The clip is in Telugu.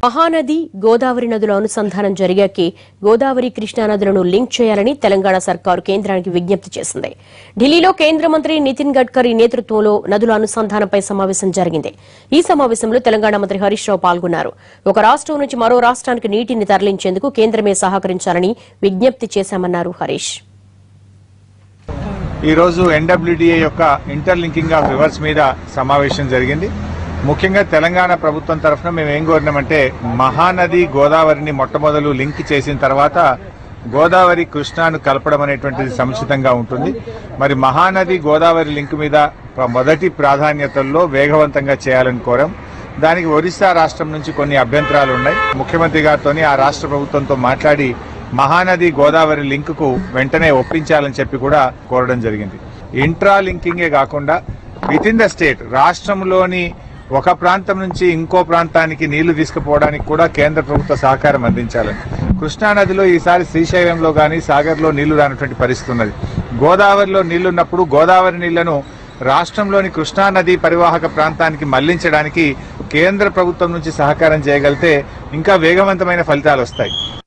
మహానది గోదావరి నదుల అనుసంధానం జరిగాకే గోదావరి కృష్ణా నదులను లింక్ చేయాలని తెలంగాణ సర్కారు కేంద్రానికి విజ్ఞప్తి చేసింది ఢిల్లీలో కేంద్ర మంత్రి నితిన్ గడ్కరీ నేతృత్వంలో నదుల అనుసంధానంపై సమావేశం జరిగింది ఈ సమావేశంలో తెలంగాణ మంత్రి హరీష్ రావు పాల్గొన్నారు ఒక రాష్ట్రం నుంచి మరో రాష్ట్రానికి నీటిని తరలించేందుకు కేంద్రమే సహకరించాలని విజ్ఞప్తి చేశామన్నారు హరీష్ ఈరోజు ఎన్డబ్ల్యూడిఏ యొక్క ఇంటర్లింకింగ్ ఆఫ్ రివర్స్ మీద సమావేశం జరిగింది ముఖ్యంగా తెలంగాణ ప్రభుత్వం తరఫున మేము ఏం కోరినామంటే మహానది గోదావరిని మొట్టమొదలు లింక్ చేసిన తర్వాత గోదావరి కృష్ణాను కలపడం అనేటువంటిది సముచితంగా ఉంటుంది మరి మహానది గోదావరి లింక్ మీద ప్ర- మొదటి ప్రాధాన్యతల్లో వేగవంతంగా చేయాలని కోరాం దానికి ఒరిస్సా రాష్ట్రం నుంచి కొన్ని అభ్యంతరాలు ఉన్నాయి ముఖ్యమంత్రి గారితో ఆ రాష్ట్ర ప్రభుత్వంతో మాట్లాడి మహానది గోదావరి లింక్ కు వెంటనే ఒప్పించాలని చెప్పి కూడా కోరడం జరిగింది ఇంట్రా లింకింగే కాకుండా విత్ ఇన్ ద స్టేట్ రాష్ట్రంలోని ఒక ప్రాంతం నుంచి ఇంకో ప్రాంతానికి నీళ్లు తీసుకుపోవడానికి కూడా కేంద్ర ప్రభుత్వ సహకారం అందించాలని కృష్ణా నదిలో ఈసారి శ్రీశైలంలో గాని సాగర్లో నీళ్లు రానటువంటి పరిస్థితి ఉన్నది గోదావరిలో నీళ్లున్నప్పుడు గోదావరి నీళ్లను రాష్ట్రంలోని కృష్ణా నది పరివాహక ప్రాంతానికి మళ్లించడానికి కేంద్ర ప్రభుత్వం నుంచి సహకారం చేయగలిగితే ఇంకా వేగవంతమైన ఫలితాలు వస్తాయి